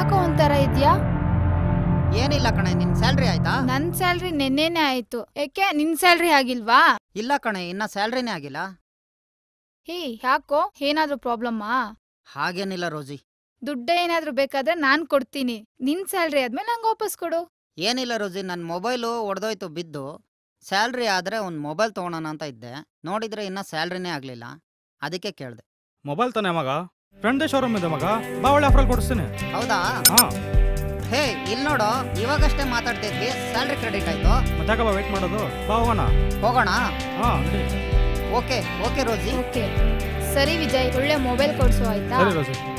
ಯಾಕೋ ಒಂಥರ ಇದ್ಯಾ ಏನಿಲ್ಲ ಕಣೆ ನಿನ್ ಸ್ಯಾಲ್ರಿ ಆಯ್ತಾ ನನ್ ಸ್ಯಾಲ್ರಿ ನೆನ್ನೆನೆ ಆಯ್ತು ಯಾಕೆ ನಿನ್ ಸ್ಯಾಲ್ರಿ ಆಗಿಲ್ವಾ ಇಲ್ಲ ಕಣೆ ಇನ್ನ ಸ್ಯಾಲ್ರಿನೇ ಆಗಿಲ್ಲ ಹೇ ಯಾಕೋ ಏನಾದ್ರೂ ಪ್ರಾಬ್ಲಮ್ಮಾ ಹಾಗೇನಿಲ್ಲ ರೋಜಿ ದುಡ್ಡ ಏನಾದ್ರೂ ಬೇಕಾದ್ರೆ ನಾನ್ ಕೊಡ್ತೀನಿ ನಿನ್ ಸ್ಯಾಲ್ರಿ ಆದ್ಮೇಲೆ ನಂಗೆ ವಾಪಸ್ ಕೊಡು ಏನಿಲ್ಲ ರೋಜಿ ನನ್ನ ಮೊಬೈಲು ಒಡೆದೋಯ್ತು ಬಿದ್ದು ಸ್ಯಾಲ್ರಿ ಆದ್ರೆ ಒಂದು ಮೊಬೈಲ್ ತೊಗೊಳೋಣ ಅಂತ ಇದ್ದೆ ನೋಡಿದ್ರೆ ಇನ್ನ ಸ್ಯಾಲ್ರಿನೇ ಆಗ್ಲಿಲ್ಲ ಅದಕ್ಕೆ ಕೇಳ್ದೆ ಮೊಬೈಲ್ ತಾನೆ ಮಗ ಫ್ರೆಂಡ್ ಶೋರೂಮ್ ಇದೆ ಮಗ ಬಾ ಒಳ್ಳೆ ಆಫರ್ ಕೊಡಿಸ್ತೀನಿ ಹೌದಾ ಹಾ ಹೇ ಇಲ್ಲಿ ನೋಡು ಇವಾಗಷ್ಟೇ ಮಾತಾಡ್ತಿದ್ವಿ ಸ್ಯಾಲ್ರಿ ಕ್ರೆಡಿಟ್ ಆಯ್ತು ಮತ್ತೆ ಬಾ ವೇಟ್ ಮಾಡೋದು ಬಾ ಹೋಗೋಣ ಹೋಗೋಣ ಹಾ ನಡಿ ಓಕೆ ಓಕೆ ರೋಜಿ ಓಕೆ ಸರಿ ವಿಜಯ್ ಒಳ್ಳೆ ಮೊಬೈಲ್ ಕೊಡ್ಸು ಆಯ್ತಾ ಸರಿ ರೋಸಿ